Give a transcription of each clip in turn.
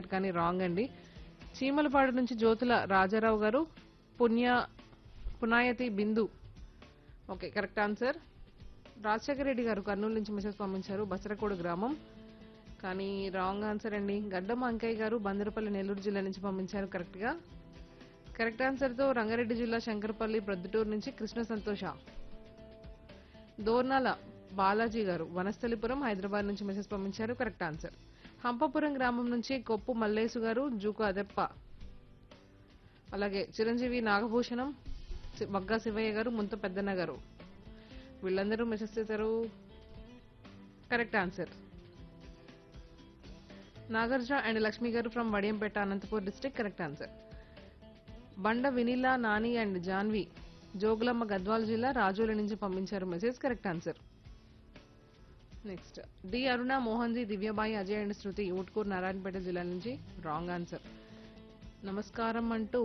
కానీ రాంగ్ అండి చీమలపాడు నుంచి Jyothula Rajarao garu Punya Punayathi Bindu okay correct answer Rajasekhara Reddy garu Kurnool నుంచి మెసేజ్ పంపించారు బసరకోడు గ్రామం కానీ రాంగ్ ఆన్సర్ అండి గడ్డం అంకయ్య గారు బందరపల్లి నెల్లూరు జిల్లా నుంచి పంపించారు కరెక్ట్గా కరెక్ట్ ఆన్సర్తో రంగారెడ్డి జిల్లా శంకరపల్లి ప్రొద్దుటూరు నుంచి కృష్ణ సంతోష దోర్నాల బాలాజీ గారు వనస్థలిపురం హైదరాబాద్ నుంచి మెసేజ్ పంపించారు కరెక్ట్ ఆన్సర్ హంపపురం గ్రామం నుంచి కొప్పు మల్లేసు గారు జూకు అదెప్ప అలాగే చిరంజీవి నాగభూషణం సి- వగ్గా శివయ్య గారు ముంత పెద్దన్న గారు వీళ్ళందరూ మెసేజ్ చేశారు correct answer Nagarjuna and Lakshmi garu from Vadiyampeta Anantapur district correct answer Banda Vinila Nani and Janhvi Jogulamma Gadwal జిల్లా రాజోల నుంచి పంపించారు message correct answer next D Aruna Mohan ji Divyabai Ajay and Shruti Utkoor Narayanpet జిల్లా నుంచి రాంగ్ ఆన్సర్ నమస్కారం అంటూ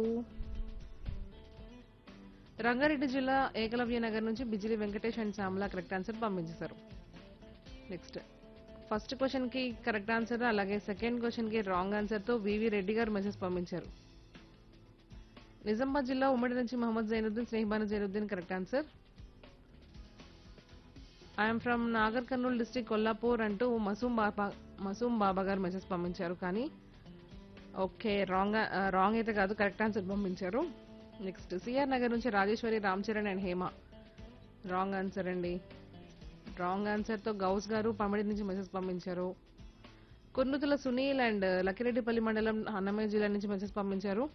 రంగారెడ్డి జిల్లా ఏకలవ్య నగర్ నుంచి Bijili Venkatesh and Shyamala correct answer పంపించేశారు నెక్స్ట్ ఫస్ట్ క్వశ్చన్ కి కరెక్ట్ ఆన్సర్ అలాగే సెకండ్ క్వశ్చన్ కి రాంగ్ ఆన్సర్ తో వివి రెడ్డి గారు మెసేజ్ పంపించారు నిజామాబాద్ జిల్లా ఉమ్మడి నుంచి Mohammed Zainuddin Snehibanu Zainuddin correct answer I'm from Nagarkurnool district Kollapur అంటూ మసూమ్ బాబా మసూమ్ బాబా గారు మెసేజ్ పంపించారు కానీ ఓకే రాంగ్ రాంగ్ అయితే కాదు కరెక్ట్ ఆన్సర్ పంపించారు నెక్స్ట్ సిఆర్ నగర్ నుంచి Rajeshwari Ram Charan and Hema wrong answer అండి రాంగ్ ఆన్సర్తో గౌస్ గారు పమిడి నుంచి మెసేజ్ పంపించారు కుర్నుతుల సునీల్ అండ్ లక్కిరెడ్డిపల్లి మండలం అన్నమయ్య జిల్లా నుంచి మెసేజ్ పంపించారు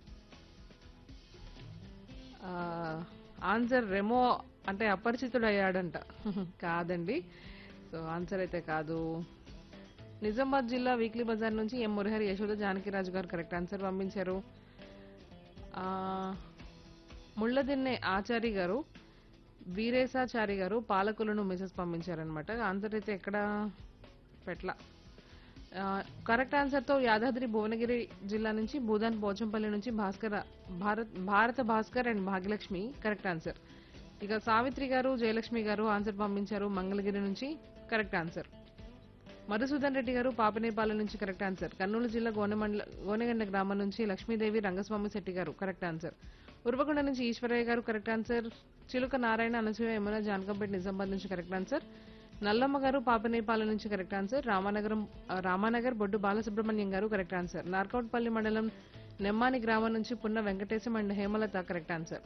ఆ, ఆన్సర్ రెమో అంటే అపరిచితుడు అయ్యాడంట కాదండి సో ఆన్సర్ అయితే కాదు నిజామాబాద్ జిల్లా వీక్లీ బజార్ నుంచి ఎం మురహరి యశోద జానకిరాజు గారు కరెక్ట్ ఆన్సర్ పంపించారు ఆ, ముళ్ళదిన్నె ఆచారి గారు వీరేశాచారి గారు పాలకులను మెసేజ్ పంపించారనమాట ఆన్సర్ అయితే ఎక్కడ పెట్ల కరెక్ట్ ఆన్సర్తో యాదాద్రి భువనగిరి జిల్లా నుంచి భూదాన్ పోచంపల్లి నుంచి Bhaskar Bharat Bharata Bhaskar and Bhagyalakshmi correct answer ఇక సావిత్రి గారు జయలక్ష్మి గారు ఆన్సర్ పంపించారు మంగళగిరి నుంచి కరెక్ట్ ఆన్సర్ మధుసూదన్ రెడ్డి గారు పాపనేపాలెం నుంచి కరెక్ట్ ఆన్సర్ కర్నూలు జిల్లా గోనెమండల గోనెగండ గ్రామం నుంచి లక్ష్మీదేవి రంగస్వామి శెట్టి గారు కరెక్ట్ ఆన్సర్ ఉర్వకొండ నుంచి ఈశ్వరయ్య గారు కరెక్ట్ ఆన్సర్ చిలుక నారాయణ అనసూయ యమున జానకంపేట నిజామాబాద్ నుంచి కరెక్ట్ ఆన్సర్ నల్లమ్మ గారు పాపనేపాలెం నుంచి కరెక్ట్ ఆన్సర్ రామానగరం ఆ, రామానగర్ బొడ్డు బాలసుబ్రహ్మణ్యం గారు కరెక్ట్ ఆన్సర్ నార్కౌట్పల్లి మండలం నెమ్మాని గ్రామం నుంచి Punna Venkatesham and Hemalatha correct answer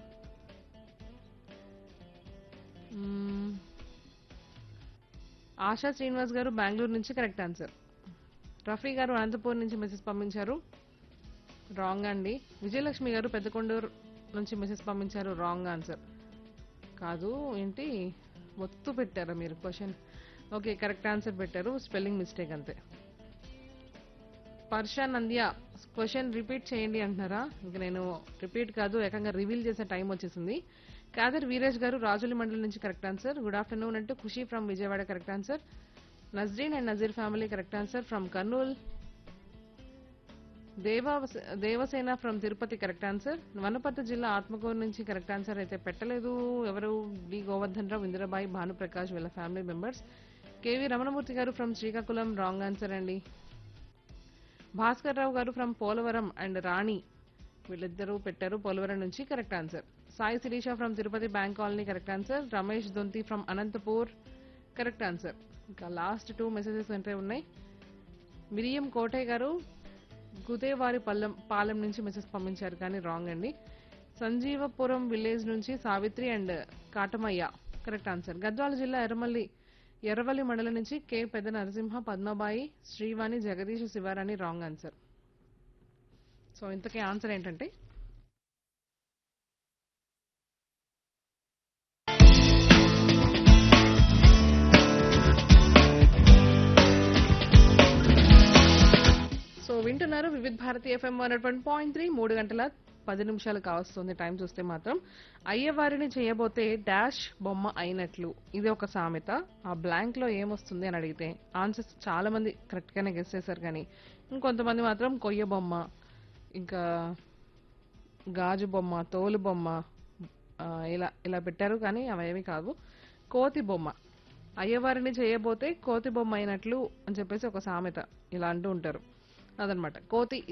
మ్మ్. ఆశా శ్రీనివాస్ గారు బెంగళూరు నుంచి కరెక్ట్ ఆన్సర్ రఫీ గారు అనంతపూర్ నుంచి మెసేజ్ పంపించారు రాంగ్ అండి విజయలక్ష్మి గారు పెద్దకొండూరు నుంచి మెసేజ్ పంపించారు రాంగ్ ఆన్సర్ కాదు ఏంటి ఒత్తు పెట్టారా మీరు క్వశ్చన్ ఓకే కరెక్ట్ ఆన్సర్ పెట్టారు స్పెల్లింగ్ మిస్టేక్ అంతే పర్షా నంద్య క్వశ్చన్ రిపీట్ చేయండి అంటున్నారా ఇంక నేను రిపీట్ కాదు ఏకంగా రివీల్ చేసే టైం వచ్చేసింది కాదర్ వీరేష్ గారు రాజులి మండలి నుంచి కరెక్ట్ ఆన్సర్ గుడ్ ఆఫ్టర్నూన్ అంటూ Khushi from Vijayawada correct answer Nazreen and Nazeer family correct answer from Kurnool Deva Devasena from Tirupati correct answer Wanaparthy జిల్లా ఆత్మకూరు నుంచి కరెక్ట్ ఆన్సర్ అయితే పెట్టలేదు ఎవరు డి గోవర్ధన్ రావు ఇందిరాబాయి భానుప్రకాష్ వీళ్ళ ఫ్యామిలీ మెంబర్స్ కేవీ రమణమూర్తి గారు ఫ్రమ్ శ్రీకాకుళం రాంగ్ ఆన్సర్ అండి భాస్కర్ రావు గారు ఫ్రమ్ పోలవరం అండ్ రాణి వీళ్ళిద్దరూ పెట్టారు పోలవరం నుంచి correct answer Sai Sirisha from Tirupati bank colony correct answer Ramesh Donthi from Anantapur correct answer ఇంకా లాస్ట్ టూ మెసేజెస్ అంటే ఉన్నాయి మిరియం కోటయ్య గారు గుదేవారి పల్లెం పాలెం నుంచి మెసేజ్ పంపించారు కానీ రాంగ్ అండి సంజీవపురం విలేజ్ నుంచి Savitri and Katamayya correct answer Gadwal జిల్లా ఎర్రమల్లి ఎర్రవల్లి మండలం నుంచి K Pedda Narasimha Padmabai Srivani Jagadish Sivarani wrong answer so ఇంతకీ ఆన్సర్ ఏంటంటే సో వింటున్నారు Vividh Bharati FM one point three మూడు గంటల పది నిమిషాలు కావస్తుంది టైం చూస్తే మాత్రం అయ్యవారిని చేయబోతే డాష్ బొమ్మ అయినట్లు ఇది ఒక సామెత ఆ బ్లాంక్ లో ఏమొస్తుంది అని అడిగితే ఆన్సర్స్ చాలా మంది కరెక్ట్ గానే గెస్ చేశారు కానీ ఇంకొంతమంది మాత్రం కొయ్య బొమ్మ ఇంకా గాజు బొమ్మ తోలు బొమ్మ ఆ, ఇలా ఇలా పెట్టారు కానీ అవేవి కాదు కోతి బొమ్మ అయ్యవారిని చేయబోతే కోతి బొమ్మ అయినట్లు అని చెప్పేసి ఒక సామెత ఇలా అంటూ ఉంటారు అదనమాట కోతి